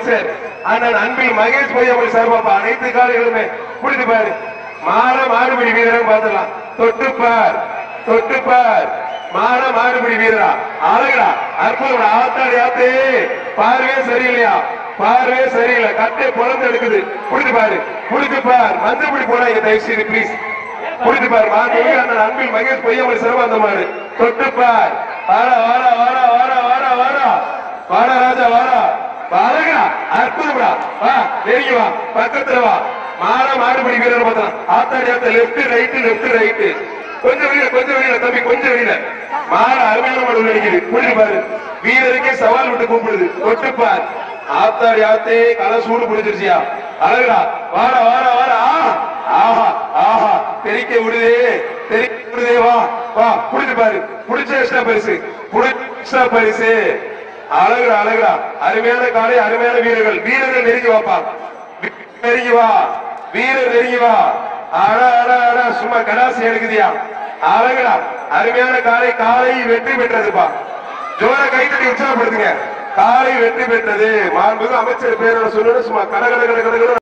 அமைச்சர் அண்ணன் அன்பில் மகேஷ் பொய்யமல் சார்பாப்பா அனைத்து காலைகளுமே புரிந்து பாரு மாற மாடுபிடி வீரன் பார்த்துடலாம் தொட்டுப்பார் தொட்டுப்பார் மாற மாடுபிடி வீரரா அழகுடா அற்புதம் ஆத்தாடி ஆத்தே பார்வையே சரியில்லையா பார்வையே சரியில்லை கட்டை புலந்து எடுக்குது புரிந்து பாரு புரிந்து பார் மந்திரப்படி போடாங்க தயவு செய்து ப்ளீஸ் புரிந்து பார் மாண்புமிகு அண்ணன் அன்பில் மகேஷ் பொய்யமல் சிறந்த மாடு தொட்டுப்பார் வாடா வாடா வாடா வாடா வாடா வாடா வாடா ராஜா வாடா அழகா அற்புதம்டா வா நெருங்கி வா பக்கத்துல வா மாற மாடுபடி வீரர் பார்த்தா ஆத்தாடி ஆத்த லெப்ட் ரைட் லெப்ட் ரைட் கொஞ்சம் வெளியில கொஞ்சம் வெளியில தம்பி கொஞ்சம் வெளியில மாற அருமையான மாடு உள்ள நிக்குது புரிஞ்சு பாரு வீரருக்கே சவால் விட்டு கூப்பிடுது தொட்டுப்பார் ஆத்தாடி ஆத்தே கலை சூடு புடிச்சிருச்சியா அழகுடா வாடா வாடா வாடா ஆ, ஆஹா ஆஹா தெரிக்க விடுதே தெரிக்க விடுதே வா வா புடிச்சு பாரு புடிச்ச எக்ஸ்ட்ரா பரிசு புடிச்ச எக்ஸ்ட்ரா பரிசு அழகுடா அழகுடா அருமையான காலை அருமையான வீரர்கள் வீரர்கள் நெருங்கி வாப்பா வீரர் நெருங்கி வா வீரர் நெருங்கி வா அடா அடா அடா சும்மா கடாசி எடுக்குதியா அழகுடா அருமையான காலை காலை வெற்றி பெற்றதுப்பா ஜோர கைத்தடி உற்சாகப்படுத்துங்க காலை வெற்றி பெற்றது மாண்புமிகு அமைச்சர் பேரோட சொல்லணும் சும்மா கட கட கட கட கட